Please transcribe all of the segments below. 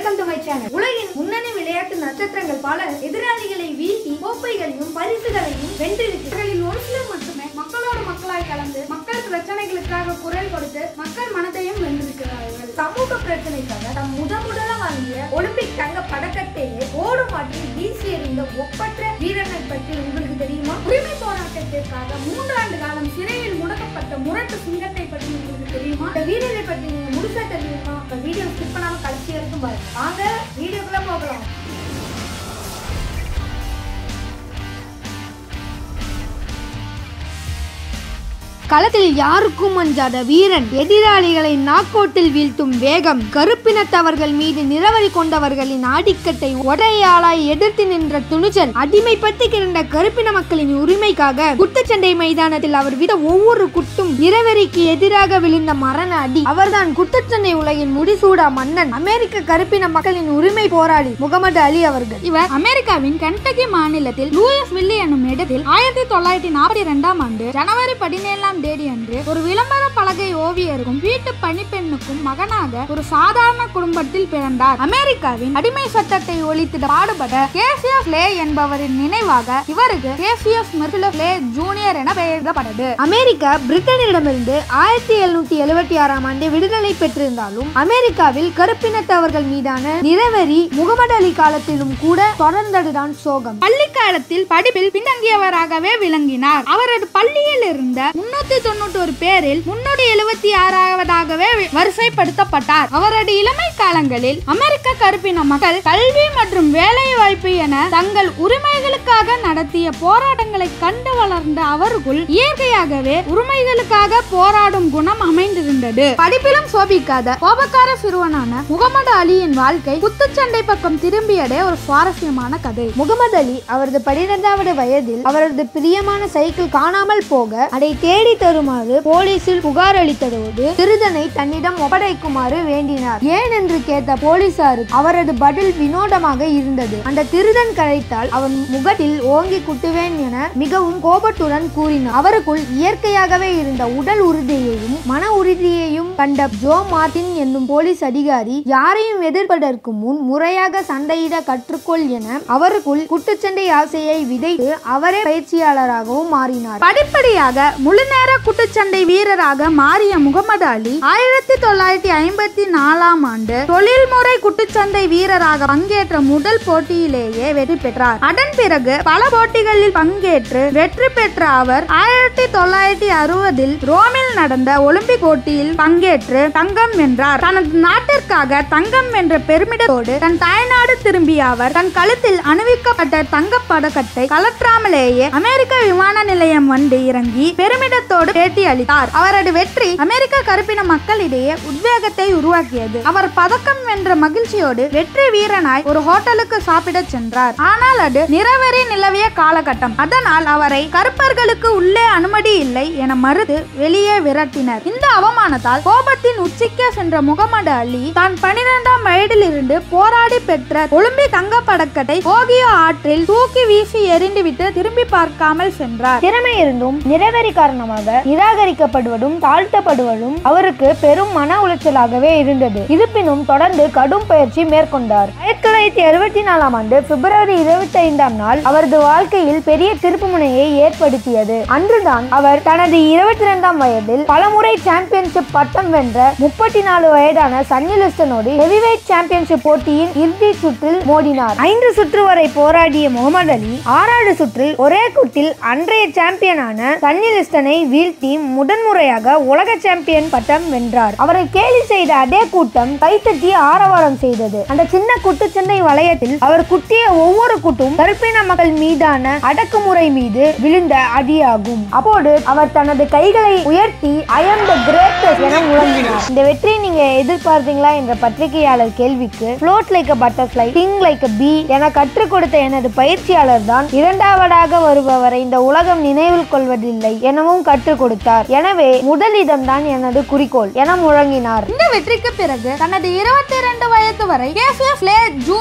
Welcome to my channel உலகின் முன்னணி விளையாட்டு நட்சத்திரங்கள் பல எதிராளிகளை வீழ்த்தி கோப்பைகளையும் பரிசுகளையும் வென்றிருக்கிறார்கள் ஒரு சிலர் மட்டுமே மக்களோடு மக்களாய் கலந்து மக்கள் பிரச்சனைகளுக்காக குரல் கொடுத்து மக்கள் மனதையும் வென்றிருக்கிறார்கள் சமூக பிரச்சனைக்காக தம் முத முதல வாங்கிய ஒலிம்பிக் தங்க பதக்கத்தையே ஓடும் மாற்றி வீசி எறிந்த ஒப்பற்ற வீரனை பற்றி உங்களுக்கு தெரியுமா உரிமை போராட்டத்திற்காக மூன்றாண்டு காலம் சிறையில் முடக்கப்பட்ட முரட்டு சிங்கத்தை பற்றி உங்களுக்கு தெரியுமா இந்த வீரரை பற்றி நீங்க முழுசா தெரியுமா இந்த வீடியோ ஸ்கிப் பண்ணாம கடைசி வரைக்கும் பாருங்க வாங்க வீடியோக்குள்ள போகலாம் களத்தில் யாருக்கும் அஞ்சாத வீரன் எதிராளிகளை நாக்கோட்டில் வீழ்த்தும் வேகம் கருப்பினத்தவர்கள் மீது நிலவரி கொண்டவர்களின் ஆதிக்கத்தை ஒடையாளாய் எதிர்த்து நின்ற துணிச்சல் அடிமைப்பட்டு கிடந்த கருப்பின மக்களின் உரிமைக்காக குத்துச்சண்டை மைதானத்தில் அவர் வித ஒவ்வொரு குட்டும் நிறவெறிக்கு எதிராக விழுந்த மரண அடி அவர்தான் குத்துச்சண்டை உலகின் முடிசூடா மன்னன் அமெரிக்க கருப்பின மக்களின் உரிமை போராளி முகமது அலி அவர்கள் இவர் அமெரிக்காவின் கென்டகி மாநிலத்தில் லூயஸ் வில்லி என்னும் இடத்தில் ஆயிரத்தி தொள்ளாயிரத்தி நாற்பத்தி இரண்டாம் ஆண்டு ஜனவரி பதினேழாம் தேதி அன்று ஒரு விளம்பர பலகை ஓவியருக்கும் வீட்டு பணிப்பெண்ணுக்கும் மகனாக ஒரு சாதாரண குடும்பத்தில் பிறந்தார் அமெரிக்காவின் அடிமை சட்டத்தை ஒழித்திட பாடுபட கேசியஸ் லே என்பவரின் நினைவாக இவருக்கு கேசியஸ் மெர்சிலஸ் லே ஜூனியர் என பெயரிடப்பட்டது அமெரிக்கா பிரிட்டனிடமிருந்து ஆயிரத்தி எழுநூத்தி எழுபத்தி ஆறாம் ஆண்டு விடுதலை பெற்றிருந்தாலும் அமெரிக்காவில் கருப்பினத்தவர்கள் மீதான நிறவெறி முகமது அலி காலத்திலும் கூட தொடர்ந்ததுதான் சோகம் பள்ளி காலத்தில் படிப்பில் பின்தங்கியவராகவே விளங்கினார் அவரது பள்ளியில் இருந்த முன்னூத்தி தொண்ணூற்றி ஒரு பேரில் முன்னூத்தி எழுபத்தி ஆறாவதாகவே வரிசைப்படுத்தப்பட்டார் அவரது இளமை காலங்களில் அமெரிக்க கருப்பின மக்கள் கல்வி மற்றும் வேலை வாய்ப்பு என தங்கள் உரிமைகளுக்காக நடத்திய போராட்டங்களை கண்டு வளர்ந்த அவருக்குள் இயற்கையாகவே உரிமைகளுக்காக போராடும் குணம் அமைந்திருந்தது படிப்பிலும் சோபிக்காத கோபக்கார சிறுவனான முகமது அலியின் வாழ்க்கை குத்துச்சண்டை பக்கம் திரும்பியதே ஒரு சுவாரஸ்யமான கதை முகமது அலி அவரது பனிரெண்டாவது வயதில் அவரது பிரியமான சைக்கிள் காணாமல் போக அதை தேடி தருமாறு போலீசில் புகார் அளித்ததோடு திருடனை தன்னிடம் ஒப்படைக்குமாறு வேண்டினார் ஏன் என்று கேட்ட போலீசாருக்கு அவரது பதில் வினோதமாக இருந்தது அந்த திருடன் கரைத்தால் அவன் முகத்தில் ஓங்கி குட்டுவேன் என மிகவும் கோபத்துடன் கூறினார் அவருக்குள் இயற்கையாகவே இருந்த உடல் உறுதியையும் மன உறுதியையும் கண்ட ஜோ மார்டின் என்னும் போலீஸ் அதிகாரி யாரையும் எதிர்ப்பதற்கு முன் முறையாக சண்டையிட கற்றுக்கொள் என அவருக்குள் குத்துச்சண்டை ஆசையை விதைத்து அவரே பயிற்சியாளராகவும் மாறினார் படிப்படியாக முழுநேர குத்துச்சண்டை வீரராக மாறிய முகமது அலி ஆயிரத்தி தொள்ளாயிரத்தி ஐம்பத்தி நாலாம் ஆண்டு தொழில்முறை குத்துச்சண்டை வீரராக பங்கேற்ற முதல் போட்டியிலேயே வெற்றி பெற்றார் அதன் பிறகு பல போட்டிகளில் பங்கேற்று வெற்றி பெற்ற அவர் ஆயிரத்தி தொள்ளாயிரத்தி அறுபதில் ரோமில் நடந்த ஒலிம்பிக் போட்டியில் பங்கேற்று தங்கம் வென்றார் தனது நாட்டிற்காக தங்கம் வென்ற பெருமிதத்தோடு தன் தாய்நாடு திரும்பிய அவர் தன் கழுத்தில் அணிவிக்கப்பட்ட தங்கப் பதக்கத்தை கலற்றாமலேயே அமெரிக்க விமான நிலையம் வந்து இறங்கி பெருமிதத்தோடு பேட்டி அளித்தார் அவரது வெற்றி அமெரிக்க கருப்பின மக்களிடையே உத்வேகத்தை உருவாக்கியது அவர் பதக்கம் வென்ற மகிழ்ச்சியோடு வெற்றி வீரனாய் ஒரு ஹோட்டலுக்கு சாப்பிட சென்றார் ஆனால் அது நிறவெறி நிலவிய காலகட்டம் அதனால் அவரை கருப்பர்களுக்கு உள்ளே அனுமதி இல்லை என மறுத்து வெளியே விரட்டினர் இந்த அவமானத்தால் கோபத்தின் உச்சிக்கே சென்ற முகமது அலி தான் பனிரெண்டாம் வயதிலிருந்து போராடி பெற்ற ஒலிம்பிக் தங்கப் பதக்கத்தை ஓகியோ ஆற்றில் தூக்கி வீசி எறிந்துவிட்டு திரும்பி பார்க்காமல் சென்றார் திறமை இருந்தும் நிறவெறி காரணமாக நிராகரிக்கப்படுவதும் தாழ்த்தப்படுவதும் அவருக்கு பெரும் மன உளைச்சலாகவே இருந்தது இருப்பினும் தொடர்ந்து கடும் பயிற்சி மேற்கொண்டார் ஆயிரத்தி தொள்ளாயிரத்தி அறுபத்தி நாலாம் ஆண்டு பிப்ரவரி இருபத்தி ஐந்தாம் நாள் அவரது வாழ்க்கையில் பெரிய திருப்புமுனையை ஏற்படுத்தியது அன்றுதான் அவர் தனது இருபத்தி இரண்டாம் வயதில் பலமுறை சாம்பியன்ஷிப் பட்டம் வென்ற முப்பத்தி நாலு வயதான சன்னி லிஸ்டனோடு ஹெவிவெயிட் சாம்பியன்ஷிப் போட்டியின் இறுதி சுற்றில் மோதினார் ஐந்து சுற்று வரை போராடிய முகமது அலி ஆறாவது சுற்றில் ஒரே குட்டில் அன்றைய சாம்பியனான சன்னி லிஸ்டனை வீழ்த்தி முதன்முறையாக உலக சாம்பியன் பட்டம் வென்றார் அவரை கேலி செய்த அதே கூட்டம் கைத்தட்டி ஆரவாரம் செய்தது அந்த சின்ன குட்டுச்சண்டை வளையத்தில் அவர் குட்டிய ஒவ்வொரு குட்டும் கருப்பின மக்கள் மீதான அடக்குமுறை மீது விழுந்த அடியாகும் அப்போது அவர் தனது கைகளை உயர்த்தி ஐ am the greatest என முழங்கினார் இந்த வெற்றியை நீங்க எதிர்பார்த்தீங்களா என்ற பத்திரிகையாளர் கேள்விக்கு float like a butterfly sing like a bee என கற்றுக் கொடுத்த எனது பயிற்சியாளர் தான் இரண்டாவதாக வருபவரை இந்த உலகம் நினைவில் கொள்வதில்லை எனவும் கற்றுக் கொடுத்தார் எனவே முதலிடம் தான் எனது குறிக்கோள் என முழங்கினார் இந்த வெற்றிக்கு பிறகு தனது இருபத்தி இரண்டு வயது வரை கேசியஸ் லே ஜூனியர்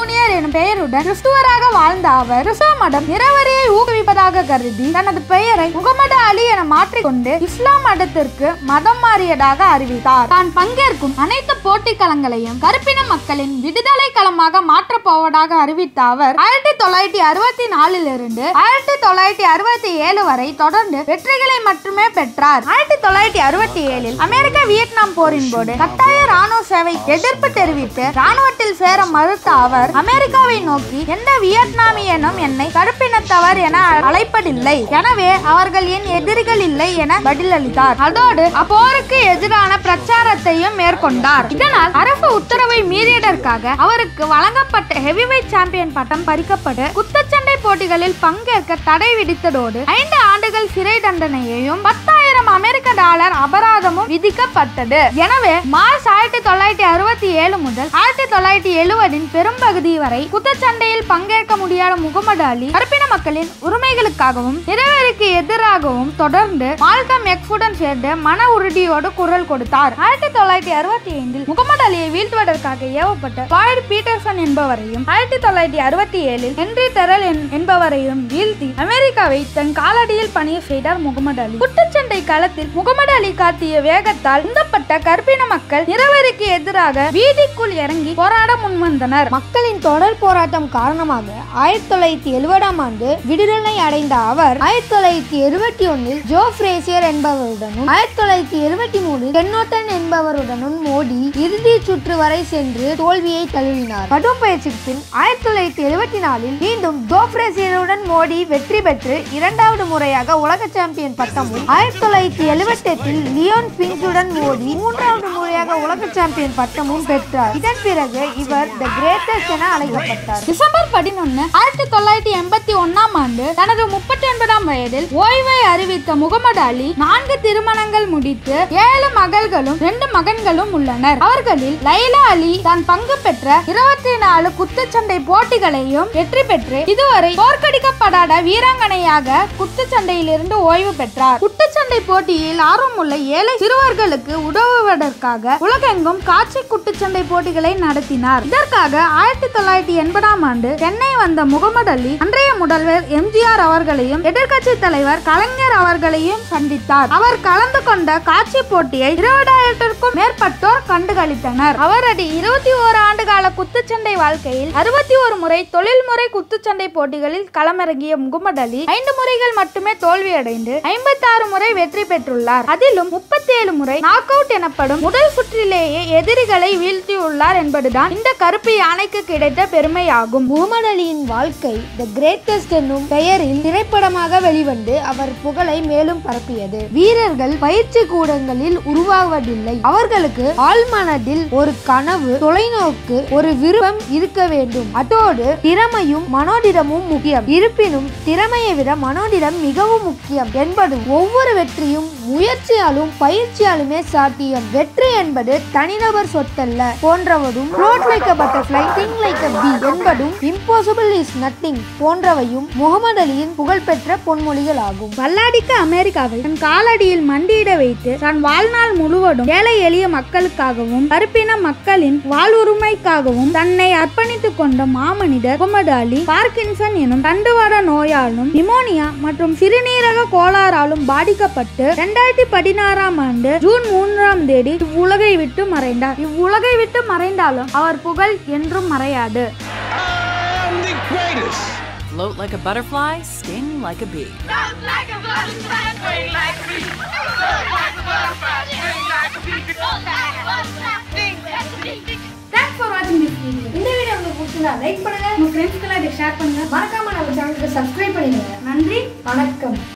ஜூனியர் எனும் பெயருடன் கிறிஸ்துவராக வாழ்ந்த அவர் கிறிஸ்துவ மதம் நிறவரியை ஊக்குவிப்பதாக கருதி தனது பெயரை முகமது அலி என மாற்றிக்கொண்டு இஸ்லாம் மதத்திற்கு மதம் மாறியதாக அறிவித்தார் தான் பங்கேற்கும் அனைத்து போட்டிக் களங்களையும் கருப்பின மக்களின் விடுதலை களமாக மாற்றப் போவதாக அறிவித்த அவர் ஆயிரத்தி தொள்ளாயிரத்தி அறுபத்தி நாலில் இருந்து ஆயிரத்தி தொள்ளாயிரத்தி அறுபத்தி ஏழு வரை தொடர்ந்து வெற்றிகளை மட்டுமே பெற்றார் ஆயிரத்தி தொள்ளாயிரத்தி அறுபத்தி ஏழில் அமெரிக்க வியட்நாம் போரின் போது கட்டாய ராணுவ சேவை எதிர்ப்பு தெரிவித்து ராணுவத்தில் சேர மறுத்த அவர் அமெரிக்காவை நோக்கி எந்த வியட்நாமியனும் என்னை கருப்பினத்தவர் என அழைப்பதில்லை எனவே அவர்கள் என் எதிரிகள் இல்லை என பதிலளித்தார் அதோடு அப்போருக்கு எதிரான பிரச்சாரத்தையும் மேற்கொண்டார் இதனால் அரசு உத்தரவை மீறியதற்காக அவருக்கு வழங்கப்பட்ட ஹெவிவெயிட் சாம்பியன் பட்டம் பறிக்கப்பட்டு குத்துச்சண்டை போட்டிகளில் பங்கேற்க தடை விதித்ததோடு ஐந்து ஆண்டுகள் சிறை தண்டனையையும் பத்தாயிரம் அமெரிக்க டாலர் அபராதமும் விதிக்கப்பட்டது எனவே மார்ச் ஆயிரத்தி தொள்ளாயிரத்தி அறுபத்தி ஏழு முதல் ஆயிரத்தி தொள்ளாயிரத்தி எழுபதின் பெரும்பகுதி வரை குத்துச்சண்டையில் பங்கேற்க முடியாத முகமது அலி கருப்பின மக்களின் உரிமைகளுக்காகவும் நிறவெறிக்கு எதிராகவும் தொடர்ந்து மால்கம் எக்ஸுடன் சேர்ந்து மன உறுதியோடு குரல் கொடுத்தார் ஆயிரத்தி தொள்ளாயிரத்தி அறுபத்தி ஐந்தில் முகமது அலியை வீழ்த்துவதற்காக ஏவப்பட்ட லாய்டு பீட்டர்சன் என்பவரையும் ஆயிரத்தி தொள்ளாயிரத்தி அறுபத்தி ஏழில் ஹென்றி தெரல் என்- என்பவரையும் வீழ்த்தி அமெரிக்காவை தன் காலடியில் பணிய செய்தார் முகமது அலி குத்துச்சண்டை களத்தில் முகமது அலி காட்டிய வேகத்தால் உந்தப்பட்ட கற்பின மக்கள் நிறவெறிக்கு எதிராக வீதிக்குள் இறங்கி போராட முன்வந்தனர் மக்களின் தொடர் போராட்டம் காரணமாக ஆயிரத்தி தொள்ளாயிரத்தி எழுபதாம் ஆண்டு விடுதலை அடைந்த அவர் ஆயிரத்தி தொள்ளாயிரத்தி எழுபத்தி ஒன்னில் ஜோ பிரேசியர் என்பவருடனும் ஆயிரத்தி தொள்ளாயிரத்தி எழுபத்தி மூணில் கென்னோட்டன் என்பவருடனும் மோடி இறுதி சுற்று வரை சென்று தோல்வியை தழுவினார் கடும் பயிற்சிக்கு பின் ஆயிரத்தி தொள்ளாயிரத்தி எழுபத்தி நாலில் மீண்டும் ஜோ பிரேசியருடன் மோடி வெற்றி பெற்று இரண்டாவது முறையாக உலக சாம்பியன் பட்டமும் ஆயிரத்தி தொள்ளாயிரத்தி எழுபத்தி எட்டில் லியோன் பிங்ஸுடன் மோடி மூன்றாவது முறையாக உலக சாம்பியன் பட்டமும் பெற்றார் இதன் பிறகு இவர் த கிரேட்டஸ்ட் என அழைக்கப்பட்டார் டிசம்பர் பதினொன்னு ஆயிரத்தி தொள்ளாயிரத்தி எண்பத்தி ஒன்னாம் ஆண்டு தனது முப்பத்தி ஒன்பதாம் வயதில் ஓய்வை அறிவித்த முகமது அலி நான்கு திருமணங்கள் முடித்து ஏழு மகள்களும் ரெண்டு மகன்களும் உள்ளனர் அவர்களில் லைலா அலி தான் பங்கு பெற்ற இருபத்தி நாலு குத்துச்சண்டை போட்டிகளையும் வெற்றி பெற்று இதுவரை தோற்கடிக்கப்படாத வீராங்கனையாக குத்துச்சண்டையிலிருந்து ஓய்வு பெற்றார் குத்துச்சண்டை போட்டியில் ஆர்வமுள்ள ஏழை சிறுவர்களுக்கு உதவுவதற்காக உலகெங்கும் காட்சி குத்துச்சண்டை போட்டிகளை நடத்தினார் இதற்காக ஆயிரத்தி தொள்ளாயிரத்தி எண்பதாம் ஆண்டு சென்னை வந்த முகமது அலி அன்றைய முதல்வர் எம்ஜிஆர் அவர்களையும் எதிர்க்கட்சி தலைவர் கலைஞர் அவர்களையும் சந்தித்தார் அவர் கலந்து கொண்ட காட்சி போட்டியை இருபதாயிரத்திற்கும் மேற்பட்டோர் கண்டுகளித்தனர் அவரது இருபத்தி ஓரு ஆண்டு கால குத்துச்சண்டை வாழ்க்கையில் அறுபத்தி ஒரு முறை தொழில்முறை குத்துச்சண்டை போட்டிகளில் களமிறங்கிய முகமது அலி ஐந்து முறைகள் மட்டுமே தோல்வியடைந்து ஐம்பத்தாறு முறை வெற்றி பெற்றுள்ளார் அதிலும் முப்பத்தி ஏழு முறை நாக் அவுட் எனப்படும் முதல் சுற்றிலேயே எதிரிகளை வீழ்த்தியுள்ளார் என்பதுதான் இந்த கருப்பு யானைக்கு கிடைத்த பெருமையாகும் முகமது அலியின் வாழ்க்கை த கிரேட்டஸ்ட் என்னும் பெயரில் திரைப்படமாக வெளிவந்து அவர் புகழை மேலும் பரப்பியது வீரர்கள் பயிற்சி கூடங்களில் உருவாவதில்லை அவர்களுக்கு ஆழ்மனதில் ஒரு கனவு தொலைநோக்கு ஒரு விருப்பம் இருக்க வேண்டும் அதோடு திறமையும் மனோதிடமும் முக்கியம் இருப்பினும் திறமையை விட மனோதிடம் மிகவும் முக்கியம் என்பதும் ஒவ்வொரு வெற்றியும் முயற்சியாலும் பயிற்சியாலுமே சாத்தியம் வெற்றி என்பது தனிநபர் சொத்தல்ல போன்றவதும் float like a butterfly sting like a bee என்பதும் இம்பாசிபிள் இஸ் நத்திங் போன்றவையும் முகமது அலியின் புகழ்பெற்ற பொன்மொழிகள் ஆகும் வல்லாடிக்க அமெரிக்காவை தன் காலடியில் மண்டியிட வைத்து தன் வாழ்நாள் முழுவதும் ஏழை எளிய மக்களுக்காகவும் கருப்பின மக்களின் வாழ்வுரிமைக்காகவும் தன்னை அர்ப்பணித்துக் கொண்ட மாமனிதர் முகமது அலி பார்க்கின்சன் எனும் தண்டுவட நோயாலும் நிமோனியா மற்றும் சிறுநீரக கோளாறாலும் பாதிக்கப்பட்டு இரண்டாயிரத்தி பதினாறாம் ஆண்டு ஜூன் மூன்றாம் தேதி இவ்வுலகை விட்டு மறைந்தார் இவ்வுலகை விட்டு மறைந்தாலும் அவர் புகழ் என்றும் மறையாது I'm the greatest. Float like a butterfly, sting like a bee. Thanks for வாட்சிங் திஸ் வீடியோ இந்த வீடியோ உங்களுக்கு பிடிச்சிருந்தா லைக் பண்ணுங்க உங்க ஃப்ரெண்ட்ஸ்க்கெல்லாம் இதை ஷேர் பண்ணுங்க மறக்காம நம்ம சேனலுக்கு சப்ஸ்கிரைப் பண்ணிடுங்க நன்றி வணக்கம்